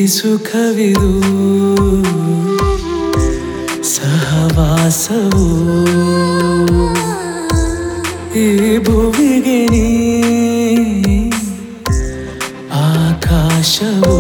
ಸುಖವಿದು ಸಹವಾಸವು ಈ ಭುವಿಗೆ ನೀ ಆಕಾಶವು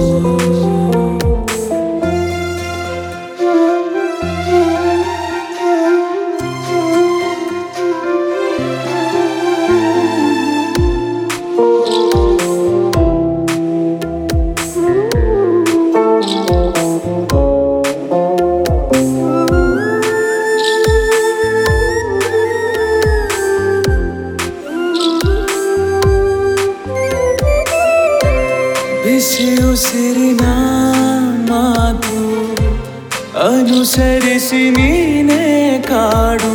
ಬಿಸಿ ಉಸಿರಿನ ಮಾತು ಅನುಸರಿಸಿ ನೀನೇ ಕಾಡು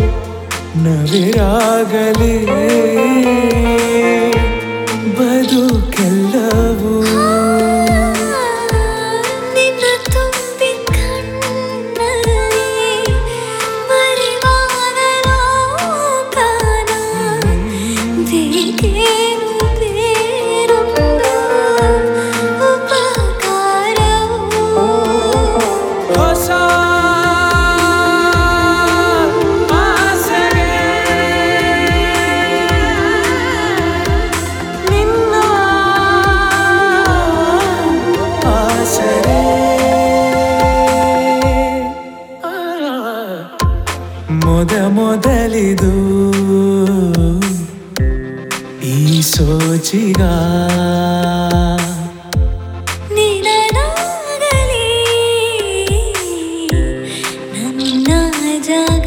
ನವಿರಾಗಲಿ ಬದುಕೆಲ್ಲವೂ ನಿನ್ನ ತುಂಬಿ ಕಣ್ಣಲ್ಲಿ ಮರೆವಾಗಲೋ ಕಾಣ ಬೇಕೇನು ಬೇರೊಂದು ಉಪಕಾರವು ಹೊಸ ಆಸರೆ ನಿನ್ನ ಆಸರೆ ಮೊದ ಮೊದಲಿದು ಈ ಸೋಚಿಗ ನಿನನಾಗಲಿ ನನ್ನ ಜಾಗ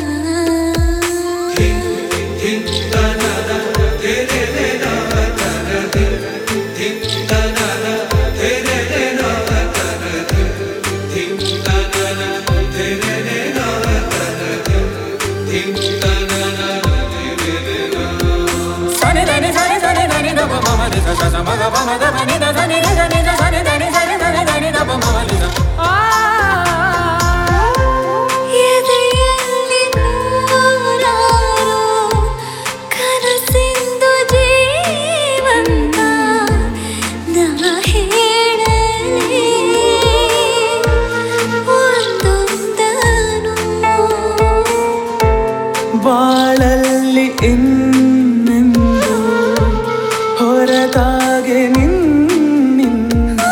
ಸನಿ ಧನಿ ಸನಿ ಸನಿ ಧನಿ ದ ಪ ಮ ಮ ನಿ ಸ ಸ ಸ ಮ ಗ ಪ ಮ ದ ಮ ನಿ ದ ಸ ನಿ ರಿ ಸ ನಿ ದ ಸ ನಿ ಧನಿ ಸನಿ ಧನಿ ಧನಿ ದ ಪ ಮ ಮ ನಿ ಸ ಆ ಎದೆಯಲ್ಲಿ ನೂರಾರು ಕನಸಿಂದು ಜೀವಂತ ನಾ ಹೇಳಲಿ ಒಂದೊಂದನು ಬಾಳಲ್ಲಿ ಇನ್ನೆಂದು ಹೊರತಾಗೆ ನಿನ್ನಿಂದ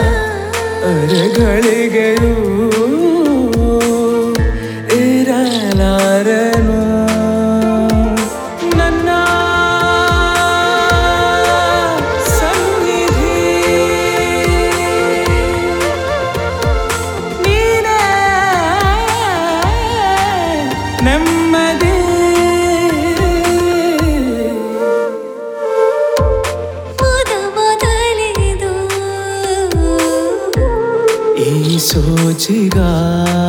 ಅರೆಗಳಿಗೆಯೂ ಇರಲಾರನು ನನ್ನ ಸನ್ನಿಧಿ ನೀನೇ ನೆಮ್ಮದಿ ಮೊದ ಮೊದಲಿದು ಈ ಸೋಚಿಗ